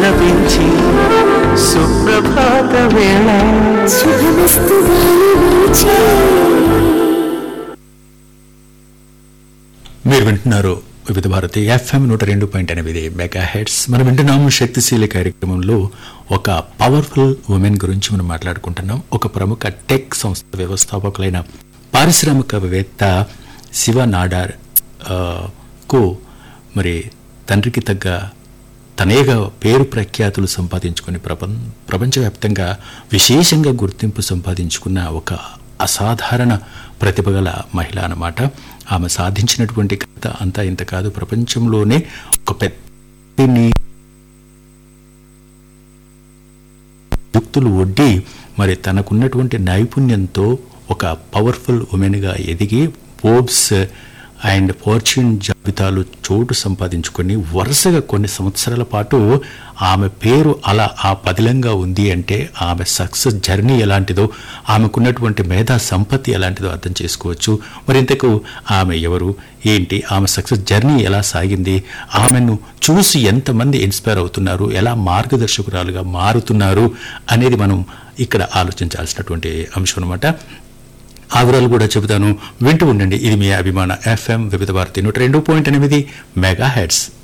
విలపించి సుప్రభాత వేళ శుభమస్తు గాలి వీచే మీరు వింటున్నారు వివిధ భారతి ఎఫ్ఎం నూట రెండు పాయింట్ ఎనిమిది మెగా హెడ్స్ మనం వింటున్నాము శక్తిశీలి కార్యక్రమంలో ఒక పవర్ఫుల్ ఉమెన్ గురించి మనం మాట్లాడుకుంటున్నాం ఒక ప్రముఖ టెక్ సంస్థ వ్యవస్థాపకులైన పారిశ్రామికవేత్త శివ నాడార్ ఆ, కు మరి తండ్రికి తగ్గ తనేగా పేరు ప్రఖ్యాతులు సంపాదించుకుని ప్రపం ప్రపంచవ్యాప్తంగా విశేషంగా గుర్తింపు సంపాదించుకున్న ఒక అసాధారణ ప్రతిభ గల మహిళ అన్నమాట ఆమె సాధించినటువంటి కథ అంతా ఇంత కాదు ప్రపంచంలోనే ఒక పెద్ద యుక్తులు ఒడ్డి మరి తనకున్నటువంటి నైపుణ్యంతో ఒక పవర్ఫుల్ ఉమెన్గా ఎదిగి ఫోర్బ్స్ అండ్ ఫార్చ్యూన్ జాబితాలు చోటు సంపాదించుకొని వరుసగా కొన్ని సంవత్సరాల పాటు ఆమె పేరు అలా ఆ పదిలంగా ఉంది అంటే ఆమె సక్సెస్ జర్నీ ఎలాంటిదో ఆమెకున్నటువంటి మేధా సంపత్తి ఎలాంటిదో అర్థం చేసుకోవచ్చు మరి ఇంతకు ఆమె ఎవరు ఏంటి ఆమె సక్సెస్ జర్నీ ఎలా సాగింది ఆమెను చూసి ఎంతమంది ఇన్స్పైర్ అవుతున్నారు ఎలా మార్గదర్శకురాలుగా మారుతున్నారు అనేది మనం ఇక్కడ ఆలోచించాల్సినటువంటి అంశం అనమాట ఆ వివరాలు కూడా చెబుతాను వింటూ ఉండండి ఇది మీ అభిమాన ఎఫ్ఎం వివిధ భారతి నూట రెండు పాయింట్ ఎనిమిది మెగా హెడ్స్